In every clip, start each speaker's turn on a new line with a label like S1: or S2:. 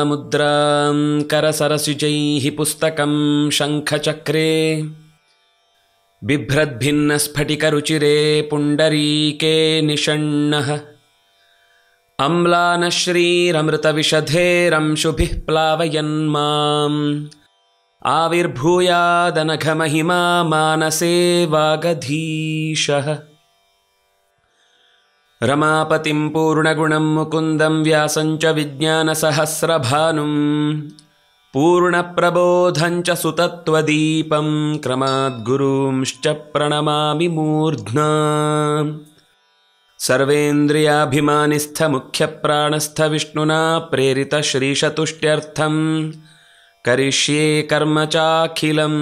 S1: लोलमुद्रां करसरसिजैः पुस्तकं शङ्खचक्रे बिभ्रद्भिन्नस्फटिकरुचिरे पुण्डरीके निषण्णः अम्लानश्रीरमृतविशधेरंशुभिः प्लावयन् माम् आविर्भूयादनघमहिमा मानसे वागधीशः रमापतिं पूर्णगुणं मुकुन्दं व्यासं च विज्ञानसहस्रभानुं पूर्णप्रबोधं च सुतत्वदीपं क्रमाद्गुरूंश्च प्रणमामि मूर्ध्ना सर्वेन्द्रियाभिमानिस्थमुख्यप्राणस्थविष्णुना प्रेरितश्रीशतुष्ट्यर्थं करिष्ये कर्म चाखिलम्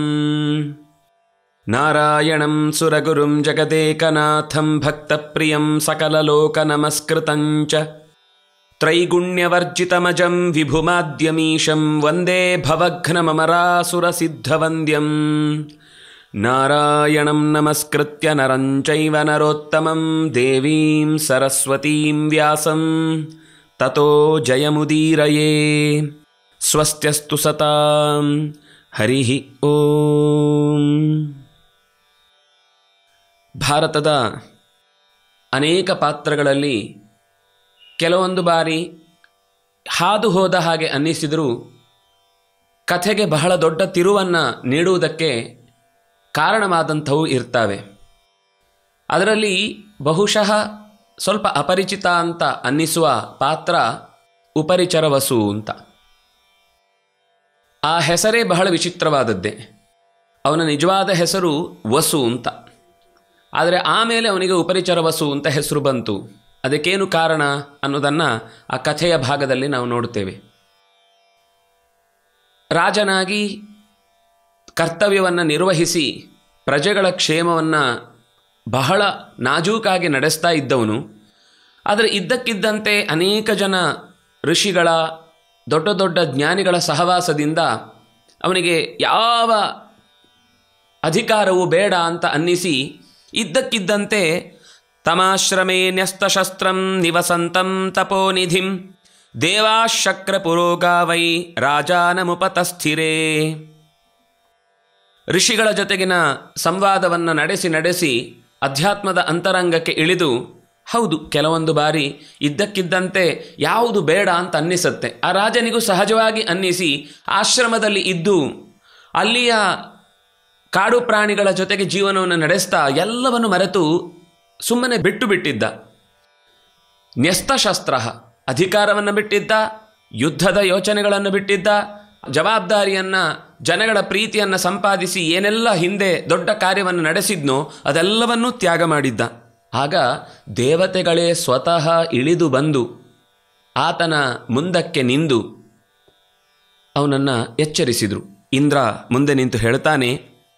S1: नारायणं सुरगुरुं जगदेकनाथं भक्तप्रियं सकललोकनमस्कृतं च त्रैगुण्यवर्जितमजं विभुमाद्यमीशं वन्दे भवघ्नममरासुरसिद्धवन्द्यं नारायणं नमस्कृत्य नरं चैव नरोत्तमं देवीं सरस्वतीं व्यासं ततो जयमुदीरये स्वस्त्यस्तु सतां हरिः ಓಂ ಭಾರತದ ಅನೇಕ ಪಾತ್ರಗಳಲ್ಲಿ ಕೆಲವೊಂದು ಬಾರಿ ಹಾದು ಹೋದ ಹಾಗೆ ಅನ್ನಿಸಿದರೂ ಕಥೆಗೆ ಬಹಳ ದೊಡ್ಡ ತಿರುವನ್ನು ನೀಡುವುದಕ್ಕೆ ಕಾರಣವಾದಂಥವು ಇರ್ತವೆ ಅದರಲ್ಲಿ ಬಹುಶಃ ಸ್ವಲ್ಪ ಅಪರಿಚಿತ ಅಂತ ಅನ್ನಿಸುವ ಪಾತ್ರ ಉಪರಿಚರ ವಸು ಅಂತ ಆ ಹೆಸರೇ ಬಹಳ ವಿಚಿತ್ರವಾದದ್ದೇ ಅವನ ನಿಜವಾದ ಹೆಸರು ವಸು ಅಂತ ಆದರೆ ಆಮೇಲೆ ಅವನಿಗೆ ಉಪರಿಚರ ವಸು ಅಂತ ಹೆಸರು ಬಂತು ಅದಕ್ಕೇನು ಕಾರಣ ಅನ್ನೋದನ್ನು ಆ ಕಥೆಯ ಭಾಗದಲ್ಲಿ ನಾವು ನೋಡುತ್ತೇವೆ ರಾಜನಾಗಿ ಕರ್ತವ್ಯವನ್ನು ನಿರ್ವಹಿಸಿ ಪ್ರಜೆಗಳ ಕ್ಷೇಮವನ್ನು ಬಹಳ ನಾಜೂಕಾಗಿ ನಡೆಸ್ತಾ ಇದ್ದವನು ಆದರೆ ಇದ್ದಕ್ಕಿದ್ದಂತೆ ಅನೇಕ ಜನ ಋಷಿಗಳ ದೊಡ್ಡ ದೊಡ್ಡ ಜ್ಞಾನಿಗಳ ಸಹವಾಸದಿಂದ ಅವನಿಗೆ ಯಾವ ಅಧಿಕಾರವು ಬೇಡ ಅಂತ ಅನ್ನಿಸಿ ಇದ್ದಕ್ಕಿದ್ದಂತೆ ತಮಾಶ್ರಮೇ ನ್ಯಸ್ತಶಸ್ತ್ರಂ ನಿವಸಂತಂ ತಪೋನಿಧಿಂ ದೇವಾಶಕ್ರ ಪುರೋಗಾವೈ ರಾಜಾನಮುಪತಸ್ಥಿರೇ ಋಷಿಗಳ ಜೊತೆಗಿನ ಸಂವಾದವನ್ನು ನಡೆಸಿ ನಡೆಸಿ ಅಧ್ಯಾತ್ಮದ ಅಂತರಂಗಕ್ಕೆ ಇಳಿದು ಹೌದು ಕೆಲವೊಂದು ಬಾರಿ ಇದ್ದಕ್ಕಿದ್ದಂತೆ ಯಾವುದು ಬೇಡ ಅಂತ ಅನ್ನಿಸುತ್ತೆ ಆ ರಾಜನಿಗೂ ಸಹಜವಾಗಿ ಅನ್ನಿಸಿ ಆಶ್ರಮದಲ್ಲಿ ಇದ್ದು ಅಲ್ಲಿಯ ಕಾಡು ಪ್ರಾಣಿಗಳ ಜೊತೆಗೆ ಜೀವನವನ್ನು ನಡೆಸ್ತಾ ಎಲ್ಲವನ್ನು ಮರೆತು ಸುಮ್ಮನೆ ಬಿಟ್ಟು ಬಿಟ್ಟಿದ್ದ ನ್ಯಸ್ತಶಸ್ತ್ರ ಅಧಿಕಾರವನ್ನು ಬಿಟ್ಟಿದ್ದ ಯುದ್ಧದ ಯೋಚನೆಗಳನ್ನು ಬಿಟ್ಟಿದ್ದ ಜವಾಬ್ದಾರಿಯನ್ನು ಜನಗಳ ಪ್ರೀತಿಯನ್ನು ಸಂಪಾದಿಸಿ ಏನೆಲ್ಲ ಹಿಂದೆ ದೊಡ್ಡ ಕಾರ್ಯವನ್ನು ನಡೆಸಿದ್ನೋ ಅದೆಲ್ಲವನ್ನೂ ತ್ಯಾಗ ಮಾಡಿದ್ದ ಆಗ ದೇವತೆಗಳೇ ಸ್ವತಃ ಇಳಿದು ಬಂದು ಆತನ ಮುಂದಕ್ಕೆ ನಿಂದು ಅವನನ್ನು ಎಚ್ಚರಿಸಿದರು ಇಂದ್ರ ಮುಂದೆ ನಿಂತು ಹೇಳ್ತಾನೆ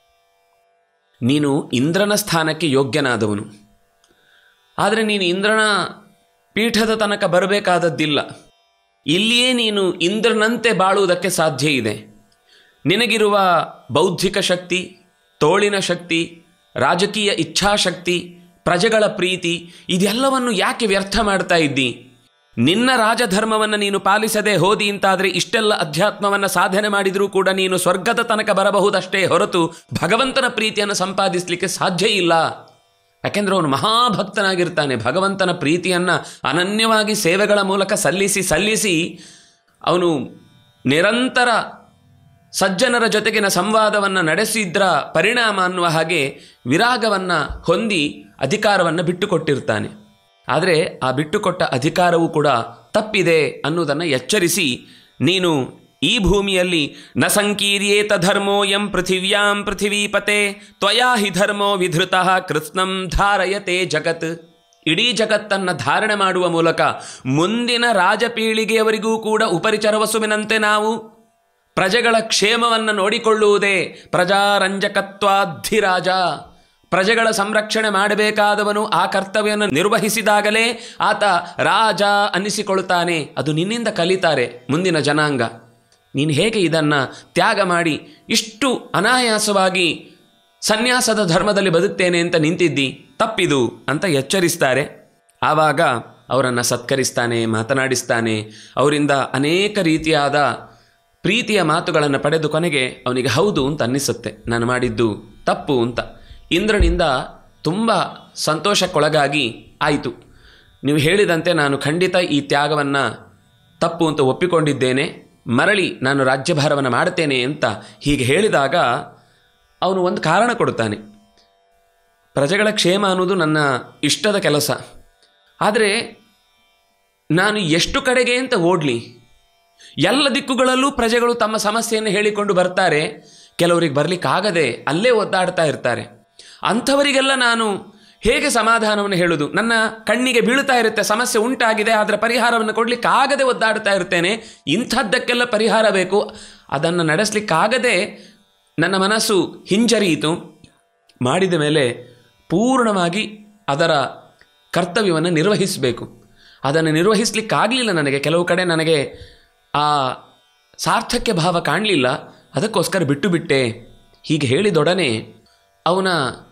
S1: ನೀನು ಇಂದ್ರನ ಸ್ಥಾನಕ್ಕೆ ಯೋಗ್ಯನಾದವನು ಆದರೆ ನೀನು ಇಂದ್ರನ ಪೀಠದ ತನಕ ಬರಬೇಕಾದದ್ದಿಲ್ಲ ಇಲ್ಲಿಯೇ ನೀನು ಇಂದ್ರನಂತೆ ಬಾಳುವುದಕ್ಕೆ ಸಾಧ್ಯ ಇದೆ ನಿನಗಿರುವ ಬೌದ್ಧಿಕ ಶಕ್ತಿ ತೋಳಿನ ಶಕ್ತಿ ರಾಜಕೀಯ ಇಚ್ಛಾಶಕ್ತಿ ಪ್ರಜೆಗಳ ಪ್ರೀತಿ ಇದೆಲ್ಲವನ್ನು ಯಾಕೆ ವ್ಯರ್ಥ ಮಾಡ್ತಾ ಇದ್ದಿ ನಿನ್ನ ರಾಜಧರ್ಮವನ್ನು ನೀನು ಪಾಲಿಸದೆ ಹೋದಿ ಅಂತಾದರೆ ಇಷ್ಟೆಲ್ಲ ಅಧ್ಯಾತ್ಮವನ್ನು ಸಾಧನೆ ಮಾಡಿದರೂ ಕೂಡ ನೀನು ಸ್ವರ್ಗದ ತನಕ ಬರಬಹುದಷ್ಟೇ ಹೊರತು ಭಗವಂತನ ಪ್ರೀತಿಯನ್ನು ಸಂಪಾದಿಸಲಿಕ್ಕೆ ಸಾಧ್ಯ ಇಲ್ಲ ಯಾಕೆಂದರೆ ಅವನು ಮಹಾಭಕ್ತನಾಗಿರ್ತಾನೆ ಭಗವಂತನ ಪ್ರೀತಿಯನ್ನು ಅನನ್ಯವಾಗಿ ಸೇವೆಗಳ ಮೂಲಕ ಸಲ್ಲಿಸಿ ಸಲ್ಲಿಸಿ ಅವನು ನಿರಂತರ ಸಜ್ಜನರ ಜೊತೆಗಿನ ಸಂವಾದವನ್ನು ನಡೆಸಿದ್ರ ಪರಿಣಾಮ ಅನ್ನುವ ಹಾಗೆ ವಿರಾಗವನ್ನು ಹೊಂದಿ ಅಧಿಕಾರವನ್ನು ಬಿಟ್ಟುಕೊಟ್ಟಿರ್ತಾನೆ ಆದರೆ ಆ ಬಿಟ್ಟುಕೊಟ್ಟ ಅಧಿಕಾರವೂ ಕೂಡ ತಪ್ಪಿದೆ ಅನ್ನುವುದನ್ನು ಎಚ್ಚರಿಸಿ ನೀನು ಈ ಭೂಮಿಯಲ್ಲಿ ನ ಸಂಕೀರ್ಯೇತ ಧರ್ಮೋ ಯಂ ಪೃಥಿವ್ಯಾಂ ಪೃಥಿವೀಪತೆ ತ್ವಯಾ ಹಿ ಧರ್ಮೋ ವಿಧೃತ ಕೃತ್ಸ್ನಂ ಧಾರಯತೆ ಜಗತ್ ಇಡೀ ಜಗತ್ತನ್ನು ಧಾರಣೆ ಮಾಡುವ ಮೂಲಕ ಮುಂದಿನ ರಾಜಪೀಳಿಗೆಯವರಿಗೂ ಕೂಡ ಉಪರಿಚರವಸುವಿನಂತೆ ನಾವು ಪ್ರಜೆಗಳ ಕ್ಷೇಮವನ್ನು ನೋಡಿಕೊಳ್ಳುವುದೇ ಪ್ರಜಾರಂಜಕತ್ವಾಧಿರಾಜ ಪ್ರಜೆಗಳ ಸಂರಕ್ಷಣೆ ಮಾಡಬೇಕಾದವನು ಆ ಕರ್ತವ್ಯವನ್ನು ನಿರ್ವಹಿಸಿದಾಗಲೇ ಆತ ರಾಜ ಅನ್ನಿಸಿಕೊಳ್ಳುತ್ತಾನೆ ಅದು ನಿನ್ನಿಂದ ಕಲಿತಾರೆ ಮುಂದಿನ ಜನಾಂಗ ನೀನು ಹೇಗೆ ಇದನ್ನು ತ್ಯಾಗ ಮಾಡಿ ಇಷ್ಟು ಅನಾಯಾಸವಾಗಿ ಸನ್ಯಾಸದ ಧರ್ಮದಲ್ಲಿ ಬದುಕ್ತೇನೆ ಅಂತ ನಿಂತಿದ್ದಿ ತಪ್ಪಿದು ಅಂತ ಎಚ್ಚರಿಸ್ತಾರೆ ಆವಾಗ ಅವರನ್ನು ಸತ್ಕರಿಸ್ತಾನೆ ಮಾತನಾಡಿಸ್ತಾನೆ ಅವರಿಂದ ಅನೇಕ ರೀತಿಯಾದ ಪ್ರೀತಿಯ ಮಾತುಗಳನ್ನು ಪಡೆದು ಕೊನೆಗೆ ಅವನಿಗೆ ಹೌದು ಅಂತ ಅನ್ನಿಸುತ್ತೆ ನಾನು ಮಾಡಿದ್ದು ತಪ್ಪು ಅಂತ ಇಂದ್ರನಿಂದ ತುಂಬ ಸಂತೋಷಕ್ಕೊಳಗಾಗಿ ಆಯಿತು ನೀವು ಹೇಳಿದಂತೆ ನಾನು ಖಂಡಿತ ಈ ತ್ಯಾಗವನ್ನು ತಪ್ಪು ಅಂತ ಒಪ್ಪಿಕೊಂಡಿದ್ದೇನೆ ಮರಳಿ ನಾನು ರಾಜ್ಯಭಾರವನ್ನು ಮಾಡ್ತೇನೆ ಅಂತ ಹೀಗೆ ಹೇಳಿದಾಗ ಅವನು ಒಂದು ಕಾರಣ ಕೊಡ್ತಾನೆ ಪ್ರಜೆಗಳ ಕ್ಷೇಮ ಅನ್ನೋದು ನನ್ನ ಇಷ್ಟದ ಕೆಲಸ ಆದರೆ ನಾನು ಎಷ್ಟು ಕಡೆಗೆ ಅಂತ ಓಡಲಿ ಎಲ್ಲ ದಿಕ್ಕುಗಳಲ್ಲೂ ಪ್ರಜೆಗಳು ತಮ್ಮ ಸಮಸ್ಯೆಯನ್ನು ಹೇಳಿಕೊಂಡು ಬರ್ತಾರೆ ಕೆಲವರಿಗೆ ಬರಲಿಕ್ಕಾಗದೆ ಅಲ್ಲೇ ಒದ್ದಾಡ್ತಾ ಇರ್ತಾರೆ ಅಂಥವರಿಗೆಲ್ಲ ನಾನು ಹೇಗೆ ಸಮಾಧಾನವನ್ನು ಹೇಳುವುದು ನನ್ನ ಕಣ್ಣಿಗೆ ಬೀಳ್ತಾ ಇರುತ್ತೆ ಸಮಸ್ಯೆ ಉಂಟಾಗಿದೆ ಅದರ ಪರಿಹಾರವನ್ನು ಕೊಡಲಿಕ್ಕಾಗದೆ ಒದ್ದಾಡ್ತಾ ಇರ್ತೇನೆ ಇಂಥದ್ದಕ್ಕೆಲ್ಲ ಪರಿಹಾರ ಬೇಕು ಅದನ್ನು ನಡೆಸಲಿಕ್ಕಾಗದೆ ನನ್ನ ಮನಸ್ಸು ಹಿಂಜರಿಯಿತು ಮಾಡಿದ ಮೇಲೆ ಪೂರ್ಣವಾಗಿ ಅದರ ಕರ್ತವ್ಯವನ್ನು ನಿರ್ವಹಿಸಬೇಕು ಅದನ್ನು ನಿರ್ವಹಿಸಲಿಕ್ಕಾಗಲಿಲ್ಲ ನನಗೆ ಕೆಲವು ಕಡೆ ನನಗೆ ಆ ಸಾರ್ಥಕ್ಯ ಭಾವ ಕಾಣಲಿಲ್ಲ ಅದಕ್ಕೋಸ್ಕರ ಬಿಟ್ಟು ಬಿಟ್ಟೆ ಹೀಗೆ ಹೇಳಿದೊಡನೆ ಅವನ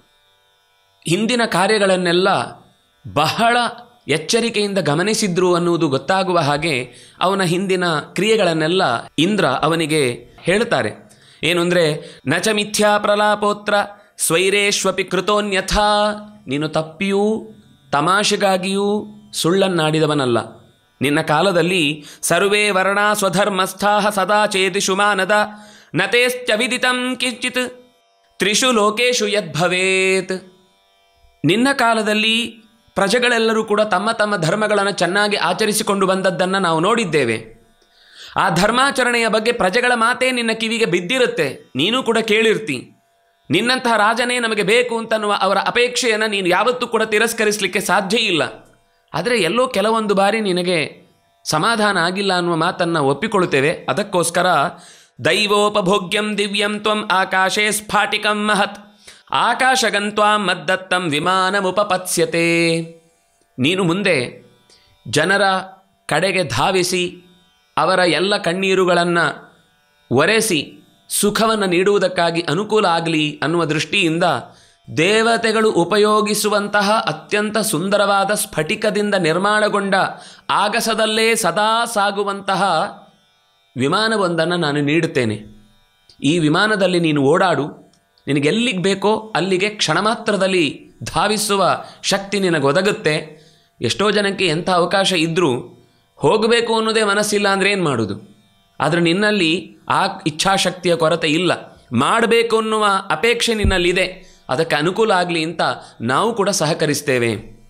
S1: ಹಿಂದಿನ ಕಾರ್ಯಗಳನ್ನೆಲ್ಲ ಬಹಳ ಎಚ್ಚರಿಕೆಯಿಂದ ಗಮನಿಸಿದ್ರು ಅನ್ನುವುದು ಗೊತ್ತಾಗುವ ಹಾಗೆ ಅವನ ಹಿಂದಿನ ಕ್ರಿಯೆಗಳನ್ನೆಲ್ಲ ಇಂದ್ರ ಅವನಿಗೆ ಹೇಳ್ತಾರೆ ಏನು ಅಂದರೆ ನಚ ಮಿಥ್ಯಾ ಪ್ರಲಾಪೋತ್ರ ಸ್ವೈರೇಶ್ವಪಿ ಕೃತೋನ್ಯಥಾ ನೀನು ತಪ್ಪಿಯೂ ತಮಾಷೆಗಾಗಿಯೂ ಸುಳ್ಳನ್ನಾಡಿದವನಲ್ಲ ನಿನ್ನ ಕಾಲದಲ್ಲಿ ಸರ್ವೇ ವರ್ಣ ಸ್ವಧರ್ಮಸ್ಥಾ ಸದಾ ಚೇತಿಷು ಮಾನದ ನತೇಶ್ಚವಿದಿತಂ ಕಿಂಚಿತ್ ತ್ರಿಷು ಲೋಕೇಶು ಯದ್ಭವೇತ್ ನಿನ್ನ ಕಾಲದಲ್ಲಿ ಪ್ರಜೆಗಳೆಲ್ಲರೂ ಕೂಡ ತಮ್ಮ ತಮ್ಮ ಧರ್ಮಗಳನ್ನು ಚೆನ್ನಾಗಿ ಆಚರಿಸಿಕೊಂಡು ಬಂದದ್ದನ್ನು ನಾವು ನೋಡಿದ್ದೇವೆ ಆ ಧರ್ಮಾಚರಣೆಯ ಬಗ್ಗೆ ಪ್ರಜೆಗಳ ಮಾತೇ ನಿನ್ನ ಕಿವಿಗೆ ಬಿದ್ದಿರುತ್ತೆ ನೀನು ಕೂಡ ಕೇಳಿರ್ತಿ ನಿನ್ನಂತಹ ರಾಜನೇ ನಮಗೆ ಬೇಕು ಅಂತನ್ನುವ ಅವರ ಅಪೇಕ್ಷೆಯನ್ನು ನೀನು ಯಾವತ್ತೂ ಕೂಡ ತಿರಸ್ಕರಿಸಲಿಕ್ಕೆ ಸಾಧ್ಯ ಇಲ್ಲ ಆದರೆ ಎಲ್ಲೋ ಕೆಲವೊಂದು ಬಾರಿ ನಿನಗೆ ಸಮಾಧಾನ ಆಗಿಲ್ಲ ಅನ್ನುವ ಮಾತನ್ನು ಒಪ್ಪಿಕೊಳ್ಳುತ್ತೇವೆ ಅದಕ್ಕೋಸ್ಕರ ದೈವೋಪಭೋಗ್ಯಂ ದಿವ್ಯಂ ತ್ವಂ ಆಕಾಶೇ ಸ್ಫಾಟಿಕಂ ಮಹತ್ ಆಕಾಶಗಂತ್ವಾಂ ಮದ್ದತ್ತಂ ವಿಮಾನಮುಪಪತ್ಸ್ಯತೆ ನೀನು ಮುಂದೆ ಜನರ ಕಡೆಗೆ ಧಾವಿಸಿ ಅವರ ಎಲ್ಲ ಕಣ್ಣೀರುಗಳನ್ನು ಒರೆಸಿ ಸುಖವನ್ನು ನೀಡುವುದಕ್ಕಾಗಿ ಅನುಕೂಲ ಆಗಲಿ ಅನ್ನುವ ದೃಷ್ಟಿಯಿಂದ ದೇವತೆಗಳು ಉಪಯೋಗಿಸುವಂತಹ ಅತ್ಯಂತ ಸುಂದರವಾದ ಸ್ಫಟಿಕದಿಂದ ನಿರ್ಮಾಣಗೊಂಡ ಆಗಸದಲ್ಲೇ ಸದಾ ಸಾಗುವಂತಹ ವಿಮಾನವೊಂದನ್ನು ನಾನು ನೀಡುತ್ತೇನೆ ಈ ವಿಮಾನದಲ್ಲಿ ನೀನು ಓಡಾಡು ನಿನಗೆ ಎಲ್ಲಿಗೆ ಬೇಕೋ ಅಲ್ಲಿಗೆ ಕ್ಷಣ ಮಾತ್ರದಲ್ಲಿ ಧಾವಿಸುವ ಶಕ್ತಿ ನಿನಗೊದಗುತ್ತೆ ಎಷ್ಟೋ ಜನಕ್ಕೆ ಎಂಥ ಅವಕಾಶ ಇದ್ದರೂ ಹೋಗಬೇಕು ಅನ್ನೋದೇ ಮನಸ್ಸಿಲ್ಲ ಅಂದರೆ ಏನು ಮಾಡೋದು ಆದರೆ ನಿನ್ನಲ್ಲಿ ಆ ಇಚ್ಛಾಶಕ್ತಿಯ ಕೊರತೆ ಇಲ್ಲ ಮಾಡಬೇಕು ಅನ್ನುವ ಅಪೇಕ್ಷೆ ನಿನ್ನಲ್ಲಿದೆ ಅದಕ್ಕೆ ಅನುಕೂಲ ಆಗಲಿ ಅಂತ ನಾವು ಕೂಡ ಸಹಕರಿಸ್ತೇವೆ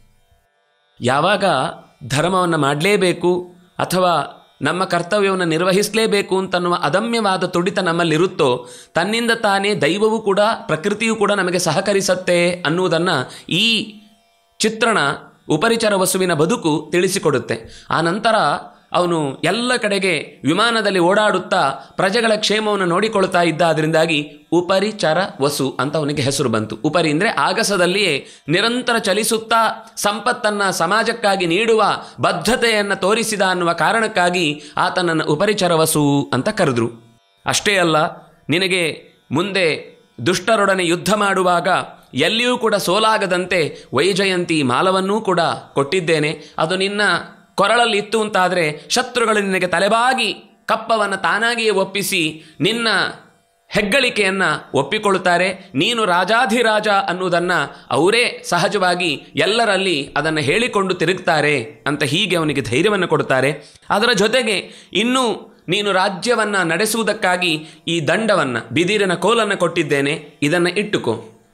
S1: ಯಾವಾಗ ಧರ್ಮವನ್ನು ಮಾಡಲೇಬೇಕು ಅಥವಾ ನಮ್ಮ ಕರ್ತವ್ಯವನ್ನು ನಿರ್ವಹಿಸಲೇಬೇಕು ಅಂತನ್ನುವ ಅದಮ್ಯವಾದ ತುಡಿತ ನಮ್ಮಲ್ಲಿರುತ್ತೋ ತನ್ನಿಂದ ತಾನೇ ದೈವವೂ ಕೂಡ ಪ್ರಕೃತಿಯೂ ಕೂಡ ನಮಗೆ ಸಹಕರಿಸತ್ತೆ ಅನ್ನುವುದನ್ನು ಈ ಚಿತ್ರಣ ಉಪರಿಚರ ವಸುವಿನ ಬದುಕು ತಿಳಿಸಿಕೊಡುತ್ತೆ ಆ ನಂತರ ಅವನು ಎಲ್ಲ ಕಡೆಗೆ ವಿಮಾನದಲ್ಲಿ ಓಡಾಡುತ್ತಾ ಪ್ರಜೆಗಳ ಕ್ಷೇಮವನ್ನು ನೋಡಿಕೊಳ್ತಾ ಇದ್ದ ಅದರಿಂದಾಗಿ ಉಪರಿಚರ ವಸು ಅಂತ ಅವನಿಗೆ ಹೆಸರು ಬಂತು ಉಪರಿ ಅಂದರೆ ಆಗಸದಲ್ಲಿಯೇ ನಿರಂತರ ಚಲಿಸುತ್ತಾ ಸಂಪತ್ತನ್ನು ಸಮಾಜಕ್ಕಾಗಿ ನೀಡುವ ಬದ್ಧತೆಯನ್ನು ತೋರಿಸಿದ ಅನ್ನುವ ಕಾರಣಕ್ಕಾಗಿ ಆತನನ್ನು ಉಪರಿಚರ ವಸು ಅಂತ ಕರೆದ್ರು ಅಷ್ಟೇ ಅಲ್ಲ ನಿನಗೆ ಮುಂದೆ ದುಷ್ಟರೊಡನೆ ಯುದ್ಧ ಮಾಡುವಾಗ ಎಲ್ಲಿಯೂ ಕೂಡ ಸೋಲಾಗದಂತೆ ವೈಜಯಂತಿ ಮಾಲವನ್ನೂ ಕೂಡ ಕೊಟ್ಟಿದ್ದೇನೆ ಅದು ನಿನ್ನ ಕೊರಳಲ್ಲಿ ಇತ್ತು ಅಂತಾದರೆ ಶತ್ರುಗಳು ನಿನಗೆ ತಲೆಬಾಗಿ ಕಪ್ಪವನ್ನು ತಾನಾಗಿಯೇ ಒಪ್ಪಿಸಿ ನಿನ್ನ ಹೆಗ್ಗಳಿಕೆಯನ್ನು ಒಪ್ಪಿಕೊಳ್ಳುತ್ತಾರೆ ನೀನು ರಾಜಾಧಿರಾಜ ಅನ್ನುವುದನ್ನು ಅವರೇ ಸಹಜವಾಗಿ ಎಲ್ಲರಲ್ಲಿ ಅದನ್ನು ಹೇಳಿಕೊಂಡು ತಿರುಗ್ತಾರೆ ಅಂತ ಹೀಗೆ ಅವನಿಗೆ ಧೈರ್ಯವನ್ನು ಕೊಡುತ್ತಾರೆ ಅದರ ಜೊತೆಗೆ ಇನ್ನೂ ನೀನು ರಾಜ್ಯವನ್ನು ನಡೆಸುವುದಕ್ಕಾಗಿ ಈ ದಂಡವನ್ನು ಬಿದಿರಿನ ಕೋಲನ್ನು ಕೊಟ್ಟಿದ್ದೇನೆ ಇದನ್ನು ಇಟ್ಟುಕೋ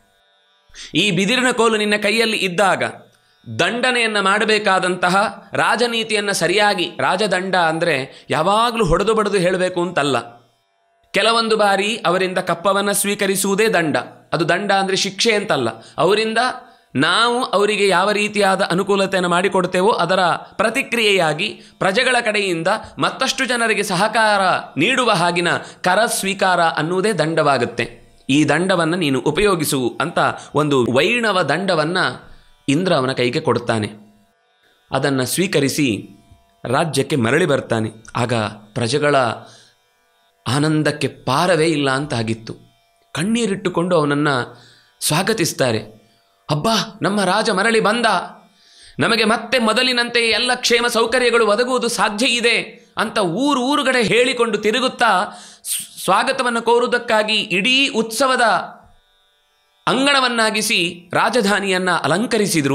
S1: ಈ ಬಿದಿರಿನ ಕೋಲು ನಿನ್ನ ಕೈಯಲ್ಲಿ ಇದ್ದಾಗ ದಂಡನೆಯನ್ನು ಮಾಡಬೇಕಾದಂತಹ ರಾಜನೀತಿಯನ್ನು ಸರಿಯಾಗಿ ರಾಜದಂಡ ಅಂದರೆ ಯಾವಾಗಲೂ ಹೊಡೆದು ಬಡಿದು ಹೇಳಬೇಕು ಅಂತಲ್ಲ ಕೆಲವೊಂದು ಬಾರಿ ಅವರಿಂದ ಕಪ್ಪವನ್ನು ಸ್ವೀಕರಿಸುವುದೇ ದಂಡ ಅದು ದಂಡ ಅಂದರೆ ಶಿಕ್ಷೆ ಅಂತಲ್ಲ ಅವರಿಂದ ನಾವು ಅವರಿಗೆ ಯಾವ ರೀತಿಯಾದ ಅನುಕೂಲತೆಯನ್ನು ಮಾಡಿಕೊಡ್ತೇವೋ ಅದರ ಪ್ರತಿಕ್ರಿಯೆಯಾಗಿ ಪ್ರಜೆಗಳ ಕಡೆಯಿಂದ ಮತ್ತಷ್ಟು ಜನರಿಗೆ ಸಹಕಾರ ನೀಡುವ ಹಾಗಿನ ಕರ ಸ್ವೀಕಾರ ಅನ್ನುವುದೇ ದಂಡವಾಗುತ್ತೆ ಈ ದಂಡವನ್ನು ನೀನು ಉಪಯೋಗಿಸು ಅಂತ ಒಂದು ವೈಣವ ದಂಡವನ್ನು ಇಂದ್ರ ಅವನ ಕೈಗೆ ಕೊಡುತ್ತಾನೆ ಅದನ್ನು ಸ್ವೀಕರಿಸಿ ರಾಜ್ಯಕ್ಕೆ ಮರಳಿ ಬರ್ತಾನೆ ಆಗ ಪ್ರಜೆಗಳ ಆನಂದಕ್ಕೆ ಪಾರವೇ ಇಲ್ಲ ಅಂತ ಆಗಿತ್ತು ಕಣ್ಣೀರಿಟ್ಟುಕೊಂಡು ಅವನನ್ನು ಸ್ವಾಗತಿಸ್ತಾರೆ ಅಬ್ಬಾ ನಮ್ಮ ರಾಜ ಮರಳಿ ಬಂದ ನಮಗೆ ಮತ್ತೆ ಮೊದಲಿನಂತೆ ಎಲ್ಲ ಕ್ಷೇಮ ಸೌಕರ್ಯಗಳು ಒದಗುವುದು ಸಾಧ್ಯ ಇದೆ ಅಂತ ಊರು ಊರುಗಡೆ ಹೇಳಿಕೊಂಡು ತಿರುಗುತ್ತಾ ಸ್- ಸ್ವಾಗತವನ್ನು ಕೋರುವುದಕ್ಕಾಗಿ ಇಡೀ ಉತ್ಸವದ ಅಂಗಣವನ್ನಾಗಿಸಿ ರಾಜಧಾನಿಯನ್ನ ಅಲಂಕರಿಸಿದರು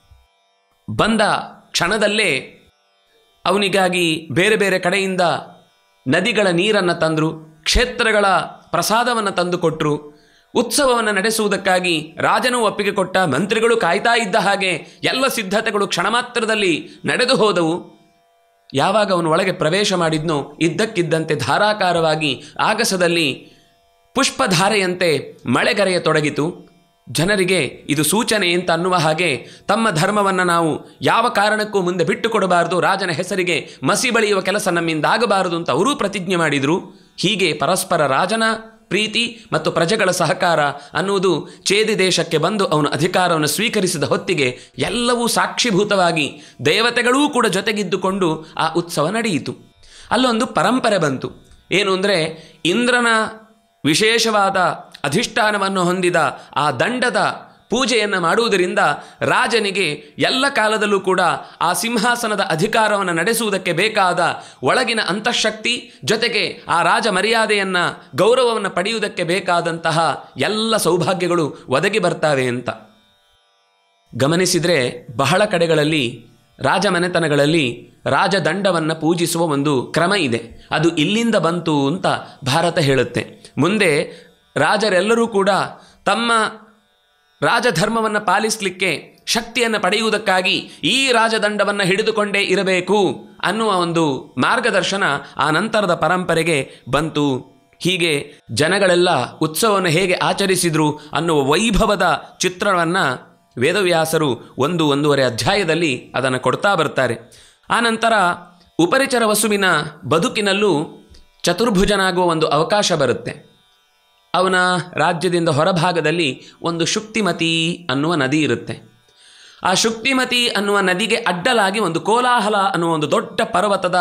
S1: ಬಂದ ಕ್ಷಣದಲ್ಲೇ ಅವನಿಗಾಗಿ ಬೇರೆ ಬೇರೆ ಕಡೆಯಿಂದ ನದಿಗಳ ನೀರನ್ನು ತಂದರು ಕ್ಷೇತ್ರಗಳ ಪ್ರಸಾದವನ್ನು ತಂದು ಕೊಟ್ಟರು ಉತ್ಸವವನ್ನು ನಡೆಸುವುದಕ್ಕಾಗಿ ರಾಜನೂ ಒಪ್ಪಿಗೆ ಕೊಟ್ಟ ಮಂತ್ರಿಗಳು ಕಾಯ್ತಾ ಇದ್ದ ಹಾಗೆ ಎಲ್ಲ ಸಿದ್ಧತೆಗಳು ಕ್ಷಣ ಮಾತ್ರದಲ್ಲಿ ನಡೆದು ಹೋದವು ಯಾವಾಗ ಅವನು ಒಳಗೆ ಪ್ರವೇಶ ಮಾಡಿದ್ನೋ ಇದ್ದಕ್ಕಿದ್ದಂತೆ ಧಾರಾಕಾರವಾಗಿ ಆಗಸದಲ್ಲಿ ಪುಷ್ಪಧಾರೆಯಂತೆ ಮಳೆಗರೆಯತೊಡಗಿತು ಜನರಿಗೆ ಇದು ಸೂಚನೆ ಅಂತ ಅನ್ನುವ ಹಾಗೆ ತಮ್ಮ ಧರ್ಮವನ್ನು ನಾವು ಯಾವ ಕಾರಣಕ್ಕೂ ಮುಂದೆ ಬಿಟ್ಟು ಕೊಡಬಾರದು ರಾಜನ ಹೆಸರಿಗೆ ಮಸಿ ಬಳಿಯುವ ಕೆಲಸ ನಮ್ಮಿಂದ ಆಗಬಾರದು ಅಂತ ಅವರೂ ಪ್ರತಿಜ್ಞೆ ಮಾಡಿದರು ಹೀಗೆ ಪರಸ್ಪರ ರಾಜನ ಪ್ರೀತಿ ಮತ್ತು ಪ್ರಜೆಗಳ ಸಹಕಾರ ಅನ್ನುವುದು ಚೇದಿ ದೇಶಕ್ಕೆ ಬಂದು ಅವನು ಅಧಿಕಾರವನ್ನು ಸ್ವೀಕರಿಸಿದ ಹೊತ್ತಿಗೆ ಎಲ್ಲವೂ ಸಾಕ್ಷಿಭೂತವಾಗಿ ದೇವತೆಗಳೂ ಕೂಡ ಜೊತೆಗಿದ್ದುಕೊಂಡು ಆ ಉತ್ಸವ ನಡೆಯಿತು ಅಲ್ಲೊಂದು ಪರಂಪರೆ ಬಂತು ಏನು ಅಂದರೆ ಇಂದ್ರನ ವಿಶೇಷವಾದ ಅಧಿಷ್ಠಾನವನ್ನು ಹೊಂದಿದ ಆ ದಂಡದ ಪೂಜೆಯನ್ನು ಮಾಡುವುದರಿಂದ ರಾಜನಿಗೆ ಎಲ್ಲ ಕಾಲದಲ್ಲೂ ಕೂಡ ಆ ಸಿಂಹಾಸನದ ಅಧಿಕಾರವನ್ನು ನಡೆಸುವುದಕ್ಕೆ ಬೇಕಾದ ಒಳಗಿನ ಅಂತಃಶಕ್ತಿ ಜೊತೆಗೆ ಆ ರಾಜ ಮರ್ಯಾದೆಯನ್ನು ಗೌರವವನ್ನು ಪಡೆಯುವುದಕ್ಕೆ ಬೇಕಾದಂತಹ ಎಲ್ಲ ಸೌಭಾಗ್ಯಗಳು ಒದಗಿ ಬರ್ತಾವೆ ಅಂತ ಗಮನಿಸಿದರೆ ಬಹಳ ಕಡೆಗಳಲ್ಲಿ ರಾಜಮನೆತನಗಳಲ್ಲಿ ರಾಜದಂಡವನ್ನು ಪೂಜಿಸುವ ಒಂದು ಕ್ರಮ ಇದೆ ಅದು ಇಲ್ಲಿಂದ ಬಂತು ಅಂತ ಭಾರತ ಹೇಳುತ್ತೆ ಮುಂದೆ ರಾಜರೆಲ್ಲರೂ ಕೂಡ ತಮ್ಮ ರಾಜಧರ್ಮವನ್ನು ಪಾಲಿಸಲಿಕ್ಕೆ ಶಕ್ತಿಯನ್ನು ಪಡೆಯುವುದಕ್ಕಾಗಿ ಈ ರಾಜದಂಡವನ್ನು ಹಿಡಿದುಕೊಂಡೇ ಇರಬೇಕು ಅನ್ನುವ ಒಂದು ಮಾರ್ಗದರ್ಶನ ಆ ನಂತರದ ಪರಂಪರೆಗೆ ಬಂತು ಹೀಗೆ ಜನಗಳೆಲ್ಲ ಉತ್ಸವವನ್ನು ಹೇಗೆ ಆಚರಿಸಿದ್ರು ಅನ್ನುವ ವೈಭವದ ಚಿತ್ರವನ್ನು ವೇದವ್ಯಾಸರು ಒಂದು ಒಂದೂವರೆ ಅಧ್ಯಾಯದಲ್ಲಿ ಅದನ್ನು ಕೊಡ್ತಾ ಬರ್ತಾರೆ ಆನಂತರ ಉಪರಿಚರ ವಸುವಿನ ಬದುಕಿನಲ್ಲೂ ಚತುರ್ಭುಜನಾಗುವ ಒಂದು ಅವಕಾಶ ಬರುತ್ತೆ ಅವನ ರಾಜ್ಯದಿಂದ ಹೊರಭಾಗದಲ್ಲಿ ಒಂದು ಶುಕ್ತಿಮತಿ ಅನ್ನುವ ನದಿ ಇರುತ್ತೆ ಆ ಶುಕ್ತಿಮತಿ ಅನ್ನುವ ನದಿಗೆ ಅಡ್ಡಲಾಗಿ ಒಂದು ಕೋಲಾಹಲ ಅನ್ನುವ ಒಂದು ದೊಡ್ಡ ಪರ್ವತದ